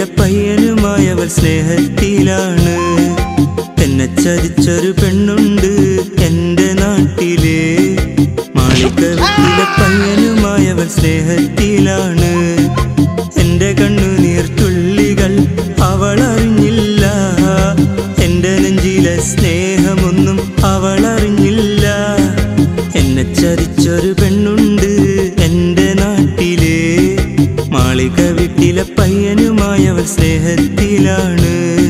വീട്ടിലെ പയ്യനുമായവൾ സ്നേഹത്തിലാണ് എന്നെ ചതിച്ചൊരു പെണ്ണുണ്ട് എന്റെ നാട്ടില് മാളിക വീട്ടിലെ പയ്യനുമായവൾ സ്നേഹത്തിലാണ് എന്റെ കണ്ണുനീർ തുള്ളികൾ അവൾ അറിഞ്ഞില്ല എന്റെ നെഞ്ചിലെ സ്നേഹമൊന്നും അവൾ അറിഞ്ഞില്ല എന്നെ ചതിച്ചൊരു പെണ്ണുണ്ട് എന്റെ നാട്ടില് മാളിക വീട്ടിലെ പയ്യനുമായവൾ സ്നേഹത്തിലാണ്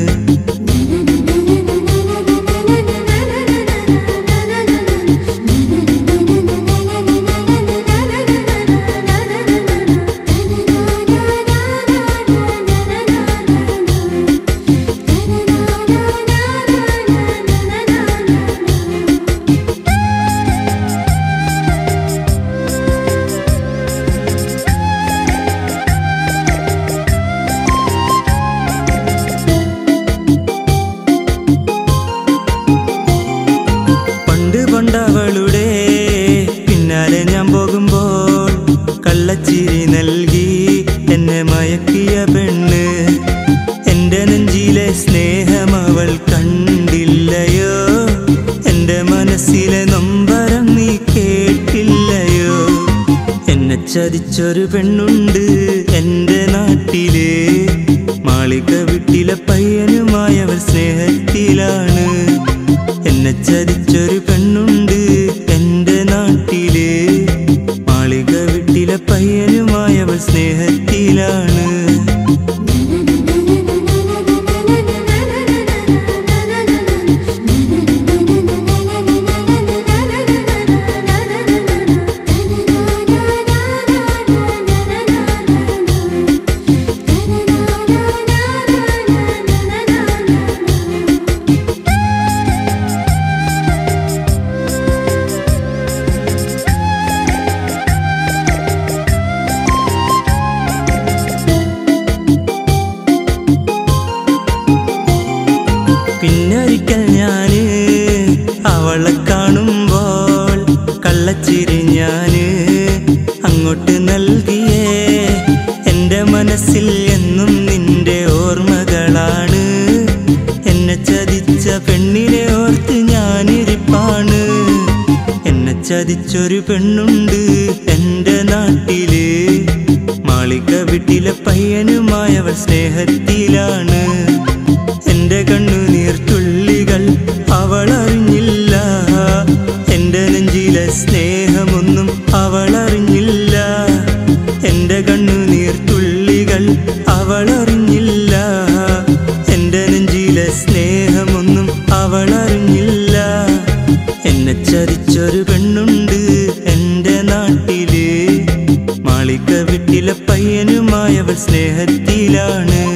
പണ്ട് പണ്ടവളുടെ പിന്നാലെ ഞാൻ പോകുമ്പോൾ കള്ളച്ചിരി നൽകി എന്നെ മയക്കിയ പെണ്ണ് എന്റെ നെഞ്ചിലെ സ്നേഹം അവൾ കണ്ടില്ലയോ എന്റെ മനസ്സിലെ നൊമ്പരം നീ കേട്ടില്ലയോ എന്നെ ചതിച്ചൊരു പെണ്ണുണ്ട് എന്റെ നാട്ടില് മാളിക വീട്ടിലെ പയ്യനുമായവൾ സ്നേഹത്തിലാണ് എന്നെ ചതിച്ചൊരു പെണ്ണുണ്ട് എന്റെ നാട്ടില് മാളിക വീട്ടിലെ പയ്യനുമായവൾ സ്നേഹത്തിലാണ് പിന്നൊരിക്കൽ ഞാന് അവളെ കാണുമ്പോൾ കള്ളച്ചിരി ഞാന് അങ്ങോട്ട് നൽകിയേ എന്റെ മനസ്സിൽ എന്നും നിന്റെ ഓർമ്മകളാണ് എന്നെ ചതിച്ച പെണ്ണിനെ ഓർത്ത് ഞാനിരിപ്പാണ് എന്നെ ചതിച്ചൊരു പെണ്ണുണ്ട് എന്റെ നാട്ടില് മാളിക വീട്ടിലെ പയ്യനുമായവൾ സ്നേഹത്തിലാണ് എന്റെ കണ്ണുനീർ തുള്ളികൾ അവൾ അറിഞ്ഞില്ല എന്റെ നെഞ്ചിലെ സ്നേഹമൊന്നും അവൾ അറിഞ്ഞില്ല എന്റെ കണ്ണുനീർ തുള്ളികൾ അവൾ അറിഞ്ഞില്ല എന്റെ നെഞ്ചിലെ സ്നേഹമൊന്നും അവൾ അറിഞ്ഞില്ല എന്നെ ചതിച്ചൊരു പെണ്ണുണ്ട് എന്റെ നാട്ടില് മാളിക വീട്ടിലെ പയ്യനുമായവൾ സ്നേഹത്തിലാണ്